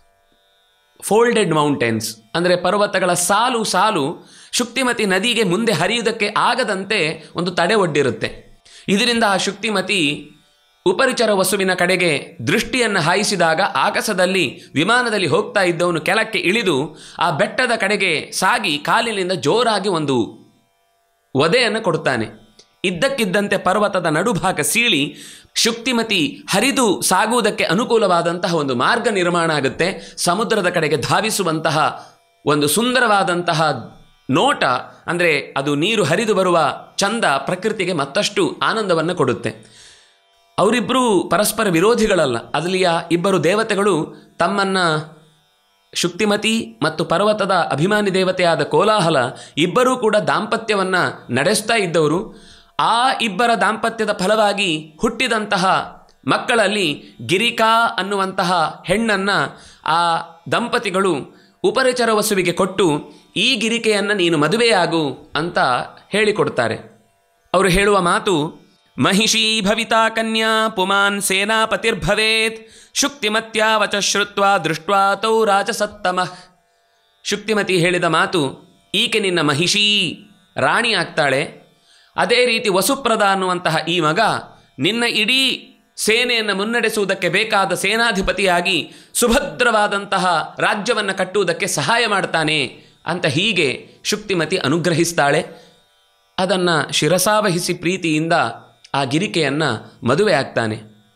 S1: ಫೋಲ್ಡೆಡ್ ಮೌಂಟೇನ್ಸ್ ಅಂದರೆ ಪರ್ವತಗಳ ಸಾಲು ಸಾಲು ಶುಕ್ತಿಮತಿ ನದಿಗೆ ಮುಂದೆ ಹರಿಯುವುದಕ್ಕೆ ಆಗದಂತೆ ಒಂದು ತಡೆ ಒಡ್ಡಿರುತ್ತೆ ಇದರಿಂದ ಆ ಶುಕ್ತಿಮತಿ ಉಪರಿಚರ ವಸುವಿನ ಕಡೆಗೆ ದೃಷ್ಟಿಯನ್ನು ಹಾಯಿಸಿದಾಗ ಆಗಸದಲ್ಲಿ ವಿಮಾನದಲ್ಲಿ ಹೋಗ್ತಾ ಇದ್ದವನು ಕೆಳಕ್ಕೆ ಇಳಿದು ಆ ಬೆಟ್ಟದ ಕಡೆಗೆ ಸಾಗಿ ಕಾಲಿನಿಂದ ಜೋರಾಗಿ ಒಂದು ಒದೆಯನ್ನು ಕೊಡುತ್ತಾನೆ ಇದ್ದಕ್ಕಿದ್ದಂತೆ ಪರ್ವತದ ನಡುಭಾಗ ಸೀಳಿ ಶುಕ್ತಿಮತಿ ಹರಿದು ಸಾಗುವುದಕ್ಕೆ ಅನುಕೂಲವಾದಂತಹ ಒಂದು ಮಾರ್ಗ ನಿರ್ಮಾಣ ಆಗುತ್ತೆ ಸಮುದ್ರದ ಕಡೆಗೆ ಧಾವಿಸುವಂತಹ ಒಂದು ಸುಂದರವಾದಂತಹ ನೋಟ ಅಂದರೆ ಅದು ನೀರು ಹರಿದು ಬರುವ ಚಂದ ಪ್ರಕೃತಿಗೆ ಮತ್ತಷ್ಟು ಆನಂದವನ್ನು ಕೊಡುತ್ತೆ ಅವರಿಬ್ಬರೂ ಪರಸ್ಪರ ವಿರೋಧಿಗಳಲ್ಲ ಅಲ್ಲಿಯ ಇಬ್ಬರು ದೇವತೆಗಳು ತಮ್ಮನ್ನು ಶುಕ್ತಿಮತಿ ಮತ್ತು ಪರ್ವತದ ಅಭಿಮಾನಿ ದೇವತೆಯಾದ ಕೋಲಾಹಲ ಇಬ್ಬರೂ ಕೂಡ ದಾಂಪತ್ಯವನ್ನು ನಡೆಸ್ತಾ ಇದ್ದವರು ಆ ಇಬ್ಬರ ದಾಂಪತ್ಯದ ಫಲವಾಗಿ ಹುಟ್ಟಿದಂತಹ ಮಕ್ಕಳಲ್ಲಿ ಗಿರಿಕಾ ಅನ್ನುವಂತಹ ಹೆಣ್ಣನ್ನು ಆ ದಂಪತಿಗಳು ಉಪರಿಚರ ವಸುವಿಗೆ ಕೊಟ್ಟು ಈ ಗಿರಿಕೆಯನ್ನು ನೀನು ಮದುವೆಯಾಗು ಅಂತ ಹೇಳಿಕೊಡ್ತಾರೆ ಅವರು ಹೇಳುವ ಮಾತು ಮಹಿಷೀ ಭವಿತಾ ಕನ್ಯಾ ಪುಮಾನ್ ಸೇನಾಪತಿರ್ಭವೇತ್ ಶುಕ್ತಿಮತ್ಯಾ ವಚ ಶ್ರುತ್ವ ದೃಷ್ಟ್ವಾ ತೌ ರಾಜಸತ್ತಮಃ ಶುಕ್ತಿಮತಿ ಹೇಳಿದ ಮಾತು ಈಕೆ ನಿನ್ನ ಮಹಿಷೀ ರಾಣಿ ಆಗ್ತಾಳೆ ಅದೇ ರೀತಿ ವಸುಪ್ರದ ಅನ್ನುವಂತಹ ಈ ಮಗ ನಿನ್ನ ಇಡೀ ಸೇನೆಯನ್ನು ಮುನ್ನಡೆಸುವುದಕ್ಕೆ ಬೇಕಾದ ಸೇನಾಧಿಪತಿಯಾಗಿ ಸುಭದ್ರವಾದಂತಹ ರಾಜ್ಯವನ್ನು ಕಟ್ಟುವುದಕ್ಕೆ ಸಹಾಯ ಮಾಡ್ತಾನೆ ಅಂತ ಹೀಗೆ ಶುಕ್ತಿಮತಿ ಅನುಗ್ರಹಿಸ್ತಾಳೆ ಅದನ್ನು ಶಿರಸಾವಹಿಸಿ ಪ್ರೀತಿಯಿಂದ ಆ ಗಿರಿಕೆಯನ್ನು ಮದುವೆ ಆಗ್ತಾನೆ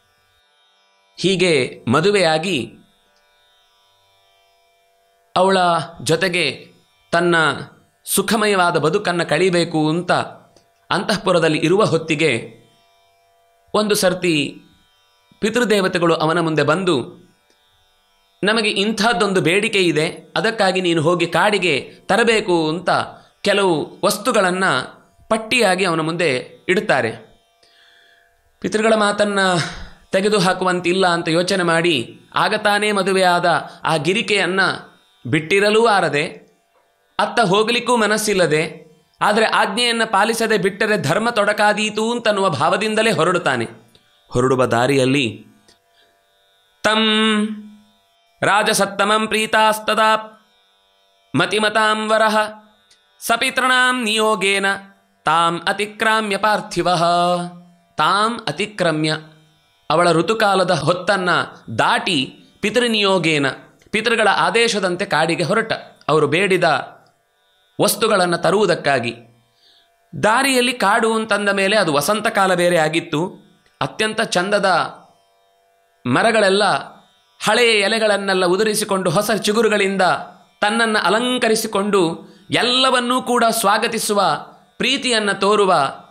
S1: ಹೀಗೆ ಮದುವೆಯಾಗಿ ಅವಳ ಜೊತೆಗೆ ತನ್ನ ಸುಖಮಯವಾದ ಬದುಕನ್ನು ಕಳಿಬೇಕು ಅಂತ ಅಂತಃಪುರದಲ್ಲಿ ಇರುವ ಹೊತ್ತಿಗೆ ಒಂದು ಸರ್ತಿ ಪಿತೃದೇವತೆಗಳು ಅವನ ಮುಂದೆ ಬಂದು ನಮಗೆ ಇಂಥದ್ದೊಂದು ಬೇಡಿಕೆ ಇದೆ ಅದಕ್ಕಾಗಿ ನೀನು ಹೋಗಿ ಕಾಡಿಗೆ ತರಬೇಕು ಅಂತ ಕೆಲವು ವಸ್ತುಗಳನ್ನು ಪಟ್ಟಿಯಾಗಿ ಅವನ ಮುಂದೆ ಇಡುತ್ತಾರೆ ಪಿತೃಗಳ ಮಾತನ್ನು ತೆಗೆದು ಹಾಕುವಂತಿಲ್ಲ ಅಂತ ಯೋಚನೆ ಮಾಡಿ ಆಗ ತಾನೇ ಮದುವೆಯಾದ ಆ ಗಿರಿಕೆಯನ್ನು ಬಿಟ್ಟಿರಲೂ ಆರದೆ ಅತ್ತ ಹೋಗಲಿಕ್ಕೂ ಮನಸ್ಸಿಲ್ಲದೆ ಆದರೆ ಆಜ್ಞೆಯನ್ನು ಪಾಲಿಸದೆ ಬಿಟ್ಟರೆ ಧರ್ಮ ತೊಡಕಾದೀತು ಅಂತನ್ನುವ ಭಾವದಿಂದಲೇ ಹೊರಡುತ್ತಾನೆ ಹೊರಡುವ ದಾರಿಯಲ್ಲಿ ತಂ ರಾಜಸತ್ತಮಂ ಪ್ರೀತಾಸ್ತದಾ ಮತಿಮತಾಂ ವರಃ ಸಪಿತೃಣಾಂ ನಿಯೋಗೇನ ತಾಂ ಅತಿಕ್ರಾಮ್ಯ ಪಾರ್ಥಿವ ತಾಂ ಅತಿಕ್ರಮ್ಯ ಅವಳ ಋತುಕಾಲದ ಹೊತ್ತನ್ನು ದಾಟಿ ಪಿತೃನಿಯೋಗೇನ ಪಿತೃಗಳ ಆದೇಶದಂತೆ ಕಾಡಿಗೆ ಹೊರಟ ಅವರು ಬೇಡಿದ ವಸ್ತುಗಳನ್ನು ತರುವುದಕ್ಕಾಗಿ ದಾರಿಯಲ್ಲಿ ಕಾಡು ಅಂತಂದ ಮೇಲೆ ಅದು ವಸಂತ ಕಾಲ ಬೇರೆ ಆಗಿತ್ತು ಅತ್ಯಂತ ಚಂದದ ಮರಗಳೆಲ್ಲ ಹಳೆಯ ಎಲೆಗಳನ್ನೆಲ್ಲ ಉದುರಿಸಿಕೊಂಡು ಹೊಸ ಚಿಗುರುಗಳಿಂದ ತನ್ನನ್ನು ಅಲಂಕರಿಸಿಕೊಂಡು ಎಲ್ಲವನ್ನೂ ಕೂಡ ಸ್ವಾಗತಿಸುವ ಪ್ರೀತಿಯನ್ನು ತೋರುವ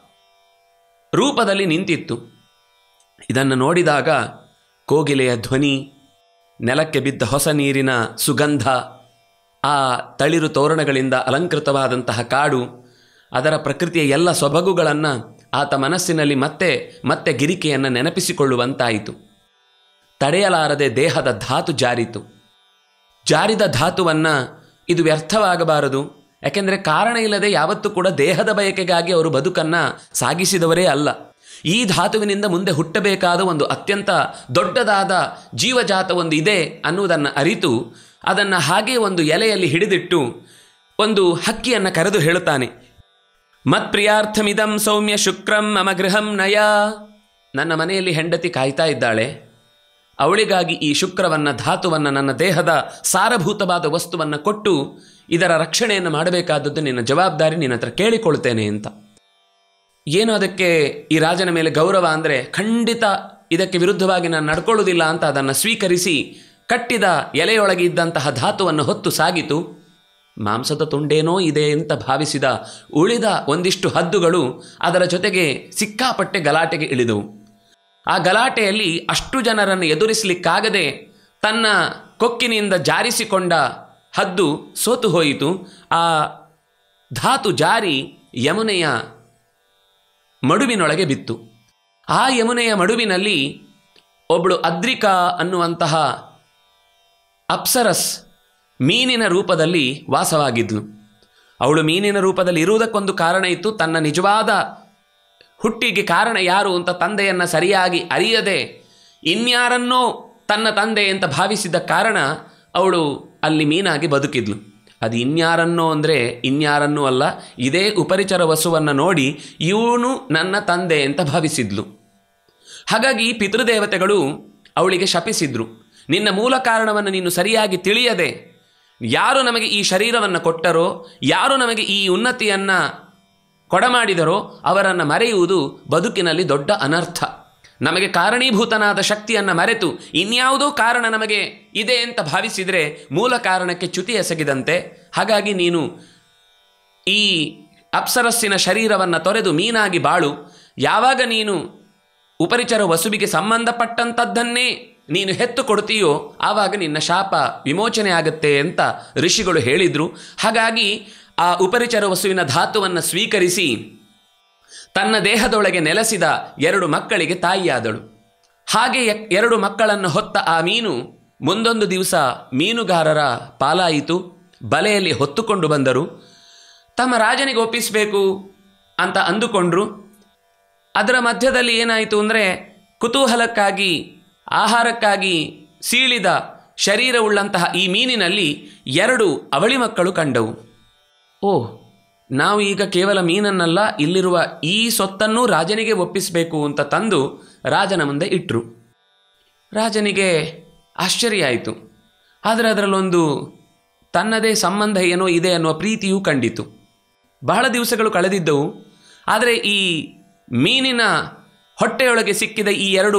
S1: ರೂಪದಲ್ಲಿ ನಿಂತಿತ್ತು ಇದನ್ನು ನೋಡಿದಾಗ ಕೋಗಿಲೆಯ ಧ್ವನಿ ನೆಲಕ್ಕೆ ಬಿದ್ದ ಹೊಸ ನೀರಿನ ಸುಗಂಧ ಆ ತಳಿರು ತೋರಣಗಳಿಂದ ಅಲಂಕೃತವಾದಂತಹ ಕಾಡು ಅದರ ಪ್ರಕೃತಿಯ ಎಲ್ಲ ಸೊಬಗುಗಳನ್ನು ಆತ ಮನಸ್ಸಿನಲ್ಲಿ ಮತ್ತೆ ಮತ್ತೆ ಗಿರಿಕೆಯನ್ನು ನೆನಪಿಸಿಕೊಳ್ಳುವಂತಾಯಿತು ತಡೆಯಲಾರದೆ ದೇಹದ ಧಾತು ಜಾರಿತು ಜಾರಿದ ಧಾತುವನ್ನು ಇದು ವ್ಯರ್ಥವಾಗಬಾರದು ಯಾಕೆಂದರೆ ಕಾರಣ ಇಲ್ಲದೆ ಯಾವತ್ತೂ ಕೂಡ ದೇಹದ ಬಯಕೆಗಾಗಿ ಅವರು ಬದುಕನ್ನು ಸಾಗಿಸಿದವರೇ ಅಲ್ಲ ಈ ಧಾತುವಿನಿಂದ ಮುಂದೆ ಹುಟ್ಟಬೇಕಾದ ಒಂದು ಅತ್ಯಂತ ದೊಡ್ಡದಾದ ಜೀವಜಾತ ಒಂದು ಇದೆ ಅನ್ನುವುದನ್ನು ಅರಿತು ಅದನ್ನು ಹಾಗೆ ಒಂದು ಎಲೆಯಲ್ಲಿ ಹಿಡಿದಿಟ್ಟು ಒಂದು ಹಕ್ಕಿಯನ್ನು ಕರೆದು ಹೇಳುತ್ತಾನೆ ಮತ್ಪ್ರಿಯಾರ್ಥಮಿದಂ ಸೌಮ್ಯ ಶುಕ್ರಂ ಮಮ ಗೃಹಂ ನಯ ನನ್ನ ಮನೆಯಲ್ಲಿ ಹೆಂಡತಿ ಕಾಯ್ತಾ ಇದ್ದಾಳೆ ಅವಳಿಗಾಗಿ ಈ ಶುಕ್ರವನ್ನು ಧಾತುವನ್ನು ನನ್ನ ದೇಹದ ಸಾರಭೂತವಾದ ವಸ್ತುವನ್ನು ಕೊಟ್ಟು ಇದರ ರಕ್ಷಣೆಯನ್ನು ಮಾಡಬೇಕಾದದ್ದು ನಿನ್ನ ಜವಾಬ್ದಾರಿ ನಿನ್ನ ಹತ್ರ ಕೇಳಿಕೊಳ್ತೇನೆ ಅಂತ ಏನು ಅದಕ್ಕೆ ಈ ರಾಜನ ಮೇಲೆ ಗೌರವ ಅಂದರೆ ಖಂಡಿತ ಇದಕ್ಕೆ ವಿರುದ್ಧವಾಗಿ ನಾನು ನಡ್ಕೊಳ್ಳುವುದಿಲ್ಲ ಅಂತ ಅದನ್ನು ಸ್ವೀಕರಿಸಿ ಕಟ್ಟಿದ ಎಲೆಯೊಳಗೆ ಇದ್ದಂತಹ ಧಾತುವನ್ನು ಹೊತ್ತು ಸಾಗಿತು ಮಾಂಸದ ತುಂಡೇನೋ ಇದೆ ಅಂತ ಭಾವಿಸಿದ ಉಳಿದ ಒಂದಿಷ್ಟು ಹದ್ದುಗಳು ಅದರ ಜೊತೆಗೆ ಸಿಕ್ಕಾಪಟ್ಟೆ ಗಲಾಟೆಗೆ ಇಳಿದವು ಆ ಗಲಾಟೆಯಲ್ಲಿ ಅಷ್ಟು ಜನರನ್ನು ಎದುರಿಸಲಿಕ್ಕಾಗದೆ ತನ್ನ ಕೊಕ್ಕಿನಿಂದ ಜಾರಿಸಿಕೊಂಡ ಹದ್ದು ಸೋತು ಹೋಯಿತು ಆ ಧಾತು ಜಾರಿ ಯಮುನೆಯ ಮಡುವಿನೊಳಗೆ ಬಿತ್ತು ಆ ಯಮುನೆಯ ಮಡುವಿನಲ್ಲಿ ಒಬ್ಬಳು ಅದ್ರಿಕಾ ಅನ್ನುವಂತಹ ಅಪ್ಸರಸ್ ಮೀನಿನ ರೂಪದಲ್ಲಿ ವಾಸವಾಗಿದ್ಲು ಅವಳು ಮೀನಿನ ರೂಪದಲ್ಲಿ ಇರುವುದಕ್ಕೊಂದು ಕಾರಣ ಇತ್ತು ತನ್ನ ನಿಜವಾದ ಹುಟ್ಟಿಗೆ ಕಾರಣ ಯಾರು ಅಂತ ತಂದೆಯನ್ನು ಸರಿಯಾಗಿ ಅರಿಯದೆ ಇನ್ಯಾರನ್ನೋ ತನ್ನ ತಂದೆ ಅಂತ ಭಾವಿಸಿದ ಕಾರಣ ಅವಳು ಅಲ್ಲಿ ಮೀನಾಗಿ ಬದುಕಿದ್ಲು ಅದು ಇನ್ಯಾರನ್ನೋ ಅಂದರೆ ಇನ್ಯಾರನ್ನೂ ಅಲ್ಲ ಇದೇ ಉಪರಿಚರ ವಸುವನ್ನು ನೋಡಿ ಇವನು ನನ್ನ ತಂದೆ ಅಂತ ಭಾವಿಸಿದ್ಲು ಹಾಗಾಗಿ ಪಿತೃದೇವತೆಗಳು ಅವಳಿಗೆ ಶಪಿಸಿದ್ರು ನಿನ್ನ ಮೂಲ ಕಾರಣವನ್ನು ನೀನು ಸರಿಯಾಗಿ ತಿಳಿಯದೆ ಯಾರು ನಮಗೆ ಈ ಶರೀರವನ್ನು ಕೊಟ್ಟರೋ ಯಾರು ನಮಗೆ ಈ ಉನ್ನತಿಯನ್ನು ಕೊಡಮಾಡಿದರೋ ಅವರನ್ನು ಮರೆಯುವುದು ಬದುಕಿನಲ್ಲಿ ದೊಡ್ಡ ಅನರ್ಥ ನಮಗೆ ಕಾರಣೀಭೂತನಾದ ಶಕ್ತಿಯನ್ನು ಮರೆತು ಇನ್ಯಾವುದೋ ಕಾರಣ ನಮಗೆ ಇದೆ ಅಂತ ಭಾವಿಸಿದರೆ ಮೂಲ ಕಾರಣಕ್ಕೆ ಚ್ಯುತಿ ಎಸಗಿದಂತೆ ಹಾಗಾಗಿ ನೀನು ಈ ಅಪ್ಸರಸ್ಸಿನ ಶರೀರವನ್ನು ತೊರೆದು ಮೀನಾಗಿ ಬಾಳು ಯಾವಾಗ ನೀನು ಉಪರಿಚರ ವಸುವಿಗೆ ಸಂಬಂಧಪಟ್ಟಂಥದ್ದನ್ನೇ ನೀನು ಹೆತ್ತು ಕೊಡ್ತೀಯೋ ಆವಾಗ ನಿನ್ನ ಶಾಪ ವಿಮೋಚನೆ ಆಗುತ್ತೆ ಅಂತ ಋಷಿಗಳು ಹೇಳಿದರು ಹಾಗಾಗಿ ಆ ಉಪರಿಚರ ವಸುವಿನ ಧಾತುವನ್ನು ಸ್ವೀಕರಿಸಿ ತನ್ನ ದೇಹದೊಳಗೆ ನೆಲೆಸಿದ ಎರಡು ಮಕ್ಕಳಿಗೆ ತಾಯಿಯಾದಳು ಹಾಗೆ ಎ- ಎರಡು ಮಕ್ಕಳನ್ನು ಹೊತ್ತ ಆ ಮೀನು ಮುಂದೊಂದು ದಿವಸ ಮೀನುಗಾರರ ಪಾಲಾಯಿತು ಬಲೆಯಲ್ಲಿ ಹೊತ್ತುಕೊಂಡು ಬಂದರು ತಮ್ಮ ರಾಜನಿಗೆ ಒಪ್ಪಿಸಬೇಕು ಅಂತ ಅಂದುಕೊಂಡ್ರು ಅದರ ಮಧ್ಯದಲ್ಲಿ ಏನಾಯಿತು ಅಂದರೆ ಕುತೂಹಲಕ್ಕಾಗಿ ಆಹಾರಕ್ಕಾಗಿ ಸೀಳಿದ ಶರೀರವುಳ್ಳಂತಹ ಈ ಮೀನಿನಲ್ಲಿ ಎರಡು ಅವಳಿ ಮಕ್ಕಳು ಕಂಡವು ಓ ನಾವು ಈಗ ಕೇವಲ ಮೀನನ್ನಲ್ಲ ಇಲ್ಲಿರುವ ಈ ಸೊತ್ತನ್ನು ರಾಜನಿಗೆ ಒಪ್ಪಿಸಬೇಕು ಅಂತ ತಂದು ರಾಜನ ಮುಂದೆ ಇಟ್ಟರು ರಾಜನಿಗೆ ಆಶ್ಚರ್ಯ ಆಯಿತು ಆದರೆ ಅದರಲ್ಲೊಂದು ತನ್ನದೇ ಸಂಬಂಧ ಏನೋ ಇದೆ ಅನ್ನುವ ಪ್ರೀತಿಯೂ ಕಂಡಿತು ಬಹಳ ದಿವಸಗಳು ಕಳೆದಿದ್ದವು ಆದರೆ ಈ ಮೀನಿನ ಹೊಟ್ಟೆಯೊಳಗೆ ಸಿಕ್ಕಿದ ಈ ಎರಡು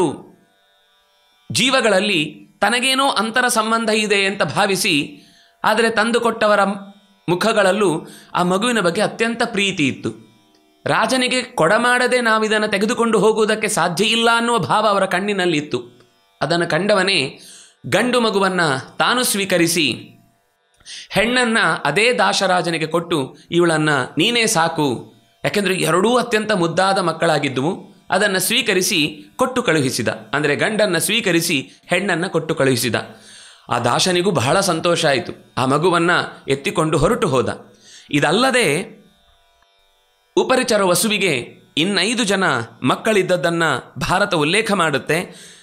S1: ಜೀವಗಳಲ್ಲಿ ತನಗೇನೋ ಅಂತರ ಸಂಬಂಧ ಇದೆ ಅಂತ ಭಾವಿಸಿ ಆದರೆ ತಂದುಕೊಟ್ಟವರ ಮುಖಗಳಲ್ಲೂ ಆ ಮಗುವಿನ ಬಗ್ಗೆ ಅತ್ಯಂತ ಪ್ರೀತಿ ಇತ್ತು ರಾಜನಿಗೆ ಕೊಡಮಾಡದೆ ನಾವಿದನ್ನು ತೆಗೆದುಕೊಂಡು ಹೋಗುವುದಕ್ಕೆ ಸಾಧ್ಯ ಇಲ್ಲ ಅನ್ನುವ ಭಾವ ಅವರ ಕಣ್ಣಿನಲ್ಲಿ ಇತ್ತು ಅದನ್ನು ಕಂಡವನೇ ಗಂಡು ಮಗುವನ್ನು ತಾನು ಸ್ವೀಕರಿಸಿ ಹೆಣ್ಣನ್ನು ಅದೇ ದಾಶರಾಜನಿಗೆ ಕೊಟ್ಟು ಇವಳನ್ನು ನೀನೇ ಸಾಕು ಯಾಕೆಂದರೆ ಎರಡೂ ಅತ್ಯಂತ ಮುದ್ದಾದ ಮಕ್ಕಳಾಗಿದ್ದುವು ಅದನ್ನು ಸ್ವೀಕರಿಸಿ ಕೊಟ್ಟು ಕಳುಹಿಸಿದ ಅಂದರೆ ಗಂಡನ್ನು ಸ್ವೀಕರಿಸಿ ಹೆಣ್ಣನ್ನು ಕೊಟ್ಟು ಕಳುಹಿಸಿದ ಆ ದಾಶನಿಗೂ ಬಹಳ ಸಂತೋಷ ಆಯಿತು ಆ ಮಗುವನ್ನು ಎತ್ತಿಕೊಂಡು ಹೊರಟು ಹೋದ ಇದಲ್ಲದೆ ಉಪರಿಚರ ವಸುವಿಗೆ ಇನ್ನೈದು ಜನ ಮಕ್ಕಳಿದ್ದದ್ದನ್ನು ಭಾರತ ಉಲ್ಲೇಖ ಮಾಡುತ್ತೆ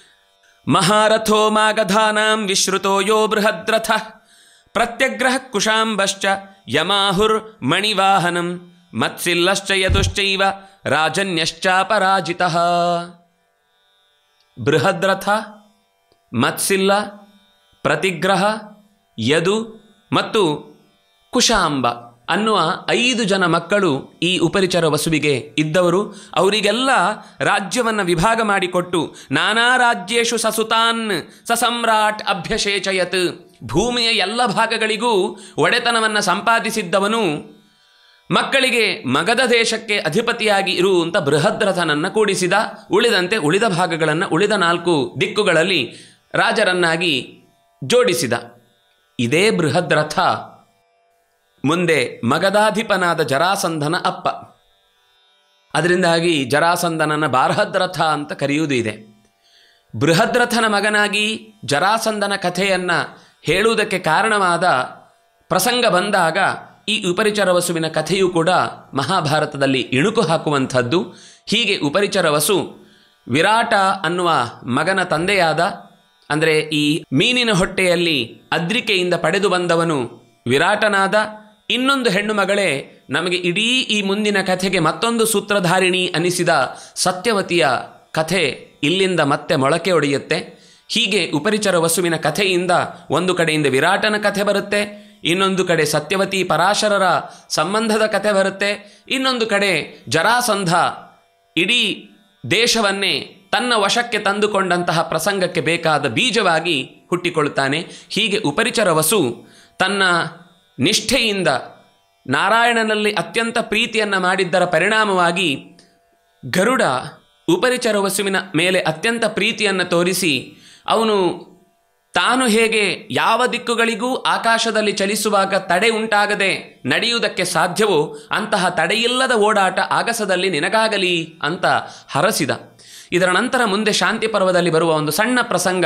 S1: ಮಹಾರಥೋ ಮಾಗಧಾನಾಂ ವಿಶ್ರುತೋ ಯೋ ಬೃಹದ್ರಥ ಪ್ರತ್ಯಗ್ರಹ ಕುಶಾಂಬಶ್ಚ ಯಮಾಹುರ್ ಮಣಿವಾಹನಂ ಮತ್ಸಿಲ್ಲಶ್ಚ ಯದುಶ್ಚೈವ ರಾಜನ್ಯಶ್ಚಾಪರಾಜಿತ ಬೃಹದ್ರಥ ಮತ್ಸಿಲ್ಲ ಪ್ರತಿಗ್ರಹ ಯದು ಮತ್ತು ಕುಶಾಂಬ ಅನ್ನುವ ಐದು ಜನ ಮಕ್ಕಳು ಈ ಉಪರಿಚರ ವಸುವಿಗೆ ಇದ್ದವರು ಅವರಿಗೆಲ್ಲ ರಾಜ್ಯವನ್ನು ವಿಭಾಗ ಮಾಡಿಕೊಟ್ಟು ನಾನಾ ರಾಜ್ಯೇಶು ಸಸುತಾನ್ ಸಸಮ್ರಾಟ್ ಅಭ್ಯಶೇಚಯತ್ ಭೂಮಿಯ ಎಲ್ಲ ಭಾಗಗಳಿಗೂ ಒಡೆತನವನ್ನು ಸಂಪಾದಿಸಿದ್ದವನು ಮಕ್ಕಳಿಗೆ ಮಗಧ ದೇಶಕ್ಕೆ ಅಧಿಪತಿಯಾಗಿ ಇರುವಂಥ ಬೃಹದ್ರಥನನ್ನು ಕೂಡಿಸಿದ ಉಳಿದಂತೆ ಉಳಿದ ಭಾಗಗಳನ್ನು ಉಳಿದ ನಾಲ್ಕು ದಿಕ್ಕುಗಳಲ್ಲಿ ರಾಜರನ್ನಾಗಿ ಜೋಡಿಸಿದ ಇದೇ ಬೃಹದ್ರಥ ಮುಂದೆ ಮಗಧಾಧಿಪನಾದ ಜರಾಸಂಧನ ಅಪ್ಪ ಅದರಿಂದಾಗಿ ಜರಾಸಂಧನನ ಬಾರ್ಹದ್ರಥ ಅಂತ ಕರೆಯುವುದು ಇದೆ ಬೃಹದ್ರಥನ ಮಗನಾಗಿ ಜರಾಸಂಧನ ಕಥೆಯನ್ನು ಹೇಳುವುದಕ್ಕೆ ಕಾರಣವಾದ ಪ್ರಸಂಗ ಬಂದಾಗ ಈ ಉಪರಿಚರ ವಸುವಿನ ಕಥೆಯೂ ಕೂಡ ಮಹಾಭಾರತದಲ್ಲಿ ಇಣುಕು ಹಾಕುವಂಥದ್ದು ಹೀಗೆ ಉಪರಿಚರ ವಸು ವಿರಾಟ ಅನ್ನುವ ಮಗನ ತಂದೆಯಾದ ಅಂದರೆ ಈ ಮೀನಿನ ಹೊಟ್ಟೆಯಲ್ಲಿ ಅದ್ರಿಕೆಯಿಂದ ಪಡೆದು ಬಂದವನು ವಿರಾಟನಾದ ಇನ್ನೊಂದು ಹೆಣ್ಣು ಮಗಳೇ ನಮಗೆ ಇಡೀ ಈ ಮುಂದಿನ ಕಥೆಗೆ ಮತ್ತೊಂದು ಸೂತ್ರಧಾರಿಣಿ ಅನಿಸಿದ ಸತ್ಯವತಿಯ ಕಥೆ ಇಲ್ಲಿಂದ ಮತ್ತೆ ಮೊಳಕೆ ಒಡೆಯುತ್ತೆ ಹೀಗೆ ಉಪರಿಚರ ವಸುವಿನ ಕಥೆಯಿಂದ ಒಂದು ಕಡೆಯಿಂದ ವಿರಾಟನ ಕಥೆ ಬರುತ್ತೆ ಇನ್ನೊಂದು ಕಡೆ ಸತ್ಯವತಿ ಪರಾಶರರ ಸಂಬಂಧದ ಕಥೆ ಬರುತ್ತೆ ಇನ್ನೊಂದು ಕಡೆ ಜರಾಸಂಧ ಇಡೀ ದೇಶವನ್ನೇ ತನ್ನ ವಶಕ್ಕೆ ತಂದುಕೊಂಡಂತಹ ಪ್ರಸಂಗಕ್ಕೆ ಬೇಕಾದ ಬೀಜವಾಗಿ ಹುಟ್ಟಿಕೊಳ್ಳುತ್ತಾನೆ ಹೀಗೆ ಉಪರಿಚರ ವಸು ತನ್ನ ನಿಷ್ಠೆಯಿಂದ ನಾರಾಯಣನಲ್ಲಿ ಅತ್ಯಂತ ಪ್ರೀತಿಯನ್ನು ಮಾಡಿದ್ದರ ಪರಿಣಾಮವಾಗಿ ಗರುಡ ಉಪರಿಚರ ವಸುವಿನ ಮೇಲೆ ಅತ್ಯಂತ ಪ್ರೀತಿಯನ್ನು ತೋರಿಸಿ ಅವನು ತಾನು ಹೇಗೆ ಯಾವ ದಿಕ್ಕುಗಳಿಗೂ ಆಕಾಶದಲ್ಲಿ ಚಲಿಸುವಾಗ ತಡೆ ಉಂಟಾಗದೆ ನಡೆಯುವುದಕ್ಕೆ ಸಾಧ್ಯವೋ ಅಂತಹ ತಡೆಯಿಲ್ಲದ ಓಡಾಟ ಆಗಸದಲ್ಲಿ ನಿನಗಾಗಲಿ ಅಂತ ಹರಸಿದ ಇದರ ನಂತರ ಮುಂದೆ ಶಾಂತಿ ಪರ್ವದಲ್ಲಿ ಬರುವ ಒಂದು ಸಣ್ಣ ಪ್ರಸಂಗ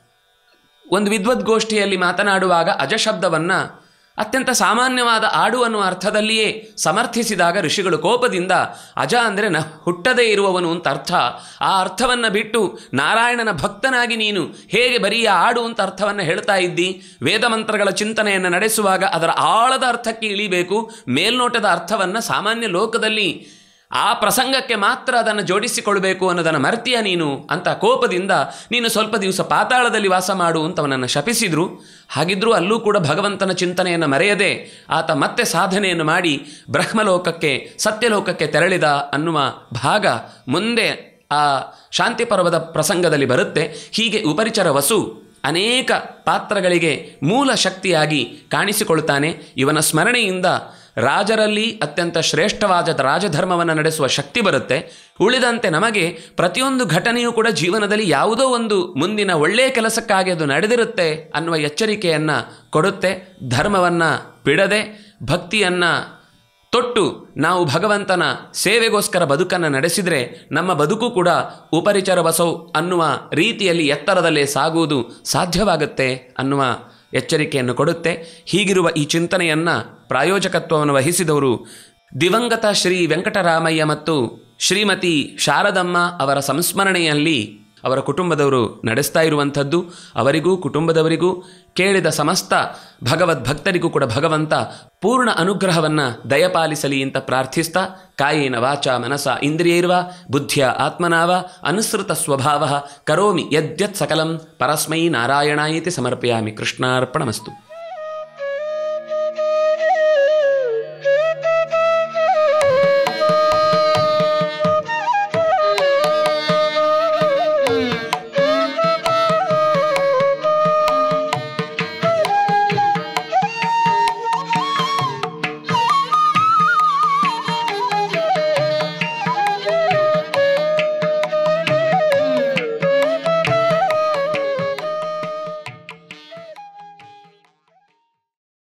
S1: ಒಂದು ವಿದ್ವದ್ಗೋಷ್ಠಿಯಲ್ಲಿ ಮಾತನಾಡುವಾಗ ಅಜಶಬ್ದವನ್ನು ಅತ್ಯಂತ ಸಾಮಾನ್ಯವಾದ ಆಡು ಅನ್ನುವ ಅರ್ಥದಲ್ಲಿಯೇ ಸಮರ್ಥಿಸಿದಾಗ ಋಷಿಗಳು ಕೋಪದಿಂದ ಅಜ ಅಂದರೆ ನ ಹುಟ್ಟದೇ ಇರುವವನು ಅಂತ ಅರ್ಥ ಆ ಅರ್ಥವನ್ನು ಬಿಟ್ಟು ನಾರಾಯಣನ ಭಕ್ತನಾಗಿ ನೀನು ಹೇಗೆ ಬರೀ ಆಡು ಅಂತ ಅರ್ಥವನ್ನು ಹೇಳ್ತಾ ಇದ್ದಿ ವೇದ ಮಂತ್ರಗಳ ಚಿಂತನೆಯನ್ನು ನಡೆಸುವಾಗ ಅದರ ಆಳದ ಅರ್ಥಕ್ಕೆ ಇಳಿಬೇಕು ಮೇಲ್ನೋಟದ ಅರ್ಥವನ್ನು ಸಾಮಾನ್ಯ ಲೋಕದಲ್ಲಿ ಆ ಪ್ರಸಂಗಕ್ಕೆ ಮಾತ್ರ ಅದನ್ನು ಜೋಡಿಸಿಕೊಳ್ಬೇಕು ಅನ್ನೋದನ್ನು ಮರ್ತೀಯ ನೀನು ಅಂತ ಕೋಪದಿಂದ ನೀನು ಸ್ವಲ್ಪ ದಿವಸ ಪಾತಾಳದಲ್ಲಿ ವಾಸ ಮಾಡು ಅಂತ ಅವನನ್ನು ಶಪಿಸಿದ್ರು ಹಾಗಿದ್ರೂ ಅಲ್ಲೂ ಕೂಡ ಭಗವಂತನ ಚಿಂತನೆಯನ್ನು ಮರೆಯದೆ ಆತ ಮತ್ತೆ ಸಾಧನೆಯನ್ನು ಮಾಡಿ ಬ್ರಹ್ಮಲೋಕಕ್ಕೆ ಸತ್ಯಲೋಕಕ್ಕೆ ತೆರಳಿದ ಅನ್ನುವ ಭಾಗ ಮುಂದೆ ಆ ಶಾಂತಿ ಪರ್ವದ ಪ್ರಸಂಗದಲ್ಲಿ ಬರುತ್ತೆ ಹೀಗೆ ಉಪರಿಚರ ವಸು ಅನೇಕ ಪಾತ್ರಗಳಿಗೆ ಮೂಲ ಶಕ್ತಿಯಾಗಿ ಕಾಣಿಸಿಕೊಳ್ತಾನೆ ಇವನ ಸ್ಮರಣೆಯಿಂದ ರಾಜರಲ್ಲಿ ಅತ್ಯಂತ ಶ್ರೇಷ್ಠವಾದ ರಾಜಧರ್ಮವನ್ನು ನಡೆಸುವ ಶಕ್ತಿ ಬರುತ್ತೆ ಉಳಿದಂತೆ ನಮಗೆ ಪ್ರತಿಯೊಂದು ಘಟನೆಯೂ ಕೂಡ ಜೀವನದಲ್ಲಿ ಯಾವುದೋ ಒಂದು ಮುಂದಿನ ಒಳ್ಳೆಯ ಕೆಲಸಕ್ಕಾಗಿ ಅದು ನಡೆದಿರುತ್ತೆ ಅನ್ನುವ ಎಚ್ಚರಿಕೆಯನ್ನು ಕೊಡುತ್ತೆ ಧರ್ಮವನ್ನು ಬಿಡದೆ ಭಕ್ತಿಯನ್ನು ತೊಟ್ಟು ನಾವು ಭಗವಂತನ ಸೇವೆಗೋಸ್ಕರ ಬದುಕನ್ನು ನಡೆಸಿದರೆ ನಮ್ಮ ಬದುಕು ಕೂಡ ಉಪರಿಚರ ಬಸೌ ಅನ್ನುವ ರೀತಿಯಲ್ಲಿ ಎತ್ತರದಲ್ಲೇ ಸಾಗುವುದು ಸಾಧ್ಯವಾಗುತ್ತೆ ಅನ್ನುವ ಎಚ್ಚರಿಕೆಯನ್ನು ಕೊಡುತ್ತೆ ಹೀಗಿರುವ ಈ ಚಿಂತನೆಯನ್ನು ಪ್ರಾಯೋಜಕತ್ವವನ್ನು ವಹಿಸಿದವರು ದಿವಂಗತ ಶ್ರೀ ವೆಂಕಟರಾಮಯ್ಯ ಮತ್ತು ಶ್ರೀಮತಿ ಶಾರದಮ್ಮ ಅವರ ಸಂಸ್ಮರಣೆಯಲ್ಲಿ ಅವರ ಕುಟುಂಬದವರು ನಡೆಸ್ತಾ ಇರುವಂಥದ್ದು ಅವರಿಗೂ ಕುಟುಂಬದವರಿಗೂ ಕೇಳಿದ ಸಮಸ್ತ ಭಗವದ್ಭಕ್ತರಿಗೂ ಕೂಡ ಭಗವಂತ ಪೂರ್ಣ ಅನುಗ್ರಹವನ್ನು ದಯಪಾಲಿಸಲಿ ಅಂತ ಪ್ರಾರ್ಥಿಸ್ತಾ ಕಾಯೇನ ವಾಚ ಮನಸ ಇಂದ್ರಿಯೈರ್ವ ಬುದ್ಧಿಯ ಆತ್ಮನಾವ ಅನುಸೃತ ಸ್ವಭಾವ ಕರೋಮಿ ಯದ್ಯತ್ ಸಕಲಂ ಪರಸ್ಮೈ ನಾರಾಯಣಾಯಿತಿ ಸಮರ್ಪಯಾಮಿ ಕೃಷ್ಣಾರ್ಪಣಮಸ್ತು